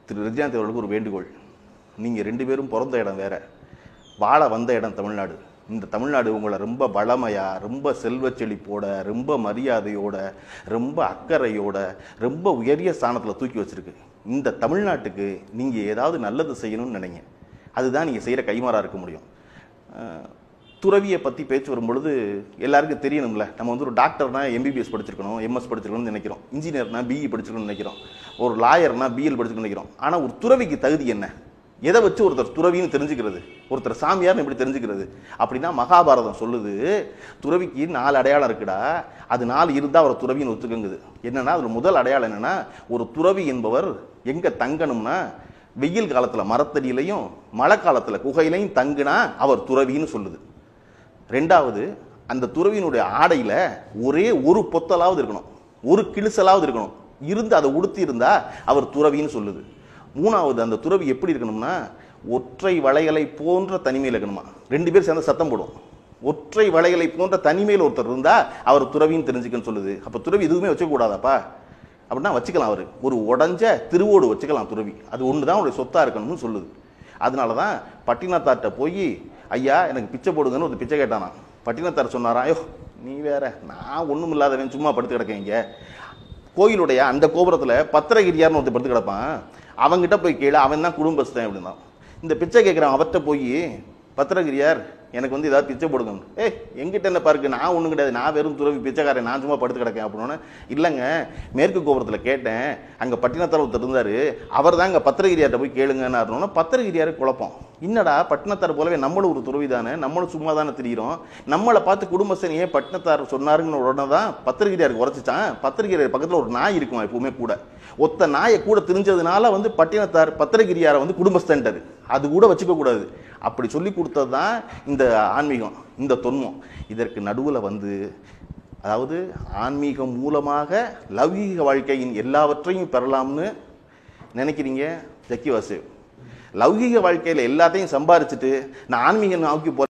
திரு ரஜினாந்த் அவர்களுக்கு ஒரு வேண்டுகோள் நீங்கள் ரெண்டு பேரும் பிறந்த இடம் வேற வாழ வந்த இடம் தமிழ்நாடு இந்த தமிழ்நாடு உங்களை ரொம்ப வளமையா ரொம்ப செல்வச் செழிப்போட ரொம்ப மரியாதையோட ரொம்ப அக்கறையோட ரொம்ப உயரிய ஸ்தானத்தில் தூக்கி வச்சிருக்கு இந்த தமிழ்நாட்டுக்கு நீங்கள் ஏதாவது நல்லது செய்யணும்னு நினைங்க அதுதான் நீங்கள் செய்கிற கைமாறா இருக்க முடியும் அஹ், துறவியை பற்றி பேச்சு வரும்பொழுது எல்லாருக்கும் தெரியணும்ல நம்ம வந்து ஒரு டாக்டர்னா எம்பிபிஎஸ் படிச்சிருக்கணும் எம்எஸ் படிச்சிருக்கணும்னு நினைக்கிறோம் இன்ஜினியர்னா பிஇ படிச்சிருக்கணும்னு நினைக்கிறோம் ஒரு லாயர்னா பிஎல் படிச்சிருக்கணும்னு நினைக்கிறோம் ஆனால் ஒரு துறவிக்கு தகுதி என்ன எதை வச்சு ஒருத்தர் துறவின்னு தெரிஞ்சுக்கிறது ஒருத்தர் சாமியார்னு எப்படி தெரிஞ்சுக்கிறது அப்படின்னா மகாபாரதம் சொல்லுது துறவிக்கு நாலு அடையாளம் இருக்குடா அது நாலு இருந்தால் அவர் துறவின்னு ஒத்துக்குங்குது என்னன்னா அதில் முதல் அடையாளம் என்னன்னா ஒரு துறவி என்பவர் எங்கே தங்கணும்னா வெயில் காலத்தில் மரத்தடியிலையும் மழை காலத்தில் குகையிலையும் தங்குனா அவர் துறவின்னு சொல்லுது ரெண்டாவது அந்த துறவியினுடைய ஆடையில ஒரே ஒரு பொத்தலாவது இருக்கணும் ஒரு கிழிசலாவது இருக்கணும் இருந்து அதை உடுத்தி இருந்தா அவர் துறவின்னு சொல்லுது மூணாவது அந்த துறவி எப்படி இருக்கணும்னா ஒற்றை வளையலை போன்ற தனிமையில் இருக்கணுமா ரெண்டு பேர் சேர்ந்து சத்தம் போடும் ஒற்றை வளையலை போன்ற தனிமையில் ஒருத்தர் இருந்தா அவர் துறவின்னு தெரிஞ்சுக்கன்னு சொல்லுது அப்ப துறவி எதுவுமே வச்சுக்க கூடாதாப்பா அப்படின்னா வச்சுக்கலாம் அவர் ஒரு உடஞ்ச திருவோடு வச்சுக்கலாம் துறவி அது ஒன்று தான் அவருடைய சொத்தா இருக்கணும்னு சொல்லுது அதனால தான் பட்டினத்தார்ட்ட போய் ஐயா எனக்கு பிச்சை போடுங்கன்னு ஒரு பிச்சை கேட்டானா பட்டினத்தார் சொன்னாராம் ஐயோ நீ வேற நான் ஒன்றும் இல்லாதவன் சும்மா படுத்து கிடக்கேன் இங்க கோயிலுடைய அந்த கோபுரத்தில் பத்திரகிரியார்னு ஒருத்தர் படுத்து கிடப்பான் அவன்கிட்ட போய் கேளு அவன் தான் குடும்பஸ்தன் அப்படின்னா இந்த பிச்சை கேட்குறான் அவர்கிட்ட போய் பத்திரகிரியார் எனக்கு வந்து ஏதாவது பிச்சை போடுங்க ஏய் எங்கிட்ட என்ன பாருக்கு நான் ஒன்றும் கிடையாது நான் வெறும் துறவி பிச்சைக்காரன் நான் சும்மா படுத்து கிடக்கேன் அப்படின்னு இல்லைங்க மேற்கு கோபுரத்தில் கேட்டேன் அங்கே பட்டினத்தார் ஒருத்தர் இருந்தார் அவர் தான் இங்கே பத்திரகிரியார்ட்ட போய் கேளுங்கன்னு இருந்தோன்னா பத்திரகிரியாருக்கு குழப்பம் என்னடா பட்டினத்தார் போலவே நம்மளும் ஒரு துறவி தானே நம்மளும் சும்மா தானே தெரியிறோம் நம்மளை பார்த்து குடும்பஸ்தன் ஏன் பட்டினத்தார் சொன்னாருங்கன்னு உடனே தான் பத்திரகிரியாருக்கு உரைச்சிச்சான் பத்திரகிரியார் பக்கத்தில் ஒரு நாய் இருக்குமா எப்பவுமே கூட ஒத்த நாயை கூட தெரிஞ்சதுனால வந்து பட்டினத்தார் பத்திரகிரியாரை வந்து குடும்பஸ்தன்ட்டாரு அது கூட வச்சுக்க கூடாது அப்படி சொல்லி கொடுத்தது தான் இந்த ஆன்மீகம் இந்த தொன்மம் இதற்கு நடுவில் வந்து அதாவது ஆன்மீகம் மூலமாக லௌகீக வாழ்க்கையின் எல்லாவற்றையும் பெறலாம்னு நினைக்கிறீங்க ஜக்கி வாசு லௌகீக வாழ்க்கையில் எல்லாத்தையும் சம்பாரிச்சுட்டு நான் ஆன்மீகம் நோக்கி போறேன்